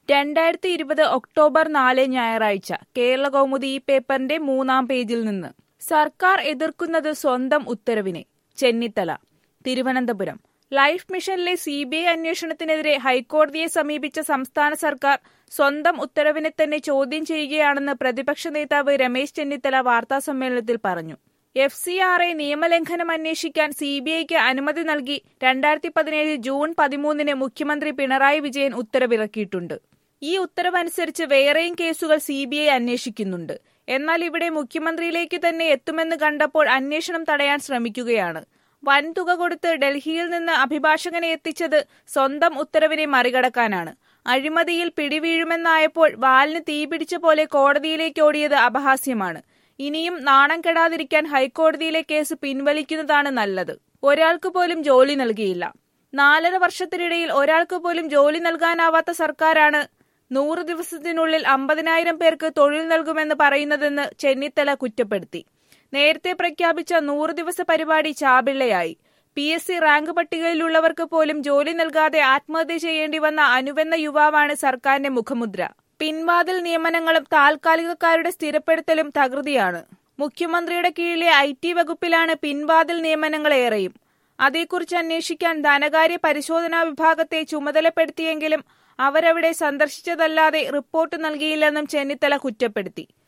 രണ്ടായിരത്തി ഇരുപത് ഒക്ടോബർ നാല് ഞായറാഴ്ച കേരള കൗമുദി ഈ പേപ്പറിന്റെ മൂന്നാം പേജിൽ നിന്ന് സർക്കാർ എതിർക്കുന്നത് സ്വന്തം ഉത്തരവിനെ ചെന്നിത്തല തിരുവനന്തപുരം ലൈഫ് മിഷനിലെ സി ബി ഐ അന്വേഷണത്തിനെതിരെ ഹൈക്കോടതിയെ സമീപിച്ച സംസ്ഥാന സർക്കാർ സ്വന്തം ഉത്തരവിനെ തന്നെ ചോദ്യം ചെയ്യുകയാണെന്ന് പ്രതിപക്ഷ നേതാവ് രമേശ് ചെന്നിത്തല വാർത്താസമ്മേളനത്തിൽ പറഞ്ഞു എഫ് സി ആർ എ നിയമലംഘനം അന്വേഷിക്കാൻ സി ബി ഐക്ക് അനുമതി നൽകി രണ്ടായിരത്തി പതിനേഴ് ജൂൺ പതിമൂന്നിന് മുഖ്യമന്ത്രി പിണറായി വിജയൻ ഉത്തരവിറക്കിയിട്ടുണ്ട് ഈ ഉത്തരവനുസരിച്ച് വേറെയും കേസുകൾ സി ബി ഐ അന്വേഷിക്കുന്നുണ്ട് എന്നാൽ ഇവിടെ മുഖ്യമന്ത്രിയിലേക്ക് തന്നെ എത്തുമെന്ന് കണ്ടപ്പോൾ അന്വേഷണം തടയാൻ ശ്രമിക്കുകയാണ് വൻതുക കൊടുത്ത് ഡൽഹിയിൽ നിന്ന് അഭിഭാഷകനെ എത്തിച്ചത് സ്വന്തം ഉത്തരവിനെ മറികടക്കാനാണ് അഴിമതിയിൽ പിടിവീഴുമെന്നായപ്പോൾ വാലിന് തീപിടിച്ച പോലെ കോടതിയിലേക്ക് ഓടിയത് അപഹാസ്യമാണ് ഇനിയും നാണം കെടാതിരിക്കാൻ ഹൈക്കോടതിയിലെ കേസ് പിൻവലിക്കുന്നതാണ് നല്ലത് ഒരാൾക്ക് പോലും ജോലി നൽകിയില്ല നാലര വർഷത്തിനിടയിൽ ഒരാൾക്ക് പോലും ജോലി നൽകാനാവാത്ത സർക്കാരാണ് നൂറ് ദിവസത്തിനുള്ളിൽ അമ്പതിനായിരം പേർക്ക് തൊഴിൽ നൽകുമെന്ന് പറയുന്നതെന്ന് ചെന്നിത്തല കുറ്റപ്പെടുത്തി നേരത്തെ പ്രഖ്യാപിച്ച നൂറ് ദിവസ പരിപാടി ചാപിള്ളയായി പി എസ് സി റാങ്ക് പട്ടികയിലുള്ളവർക്ക് പോലും ജോലി നൽകാതെ ആത്മഹത്യ ചെയ്യേണ്ടി വന്ന അനുവെന്ന യുവാവാണ് സർക്കാരിന്റെ മുഖമുദ്ര പിൻവാതിൽ നിയമനങ്ങളും താൽക്കാലികക്കാരുടെ സ്ഥിരപ്പെടുത്തലും തകൃതിയാണ് മുഖ്യമന്ത്രിയുടെ കീഴിലെ ഐ ടി വകുപ്പിലാണ് പിൻവാതിൽ നിയമനങ്ങൾ ഏറെയും അതേക്കുറിച്ച് അന്വേഷിക്കാൻ ധനകാര്യ പരിശോധനാ വിഭാഗത്തെ ചുമതലപ്പെടുത്തിയെങ്കിലും അവരവിടെ സന്ദർശിച്ചതല്ലാതെ റിപ്പോർട്ട് നൽകിയില്ലെന്നും ചെന്നിത്തല കുറ്റപ്പെടുത്തി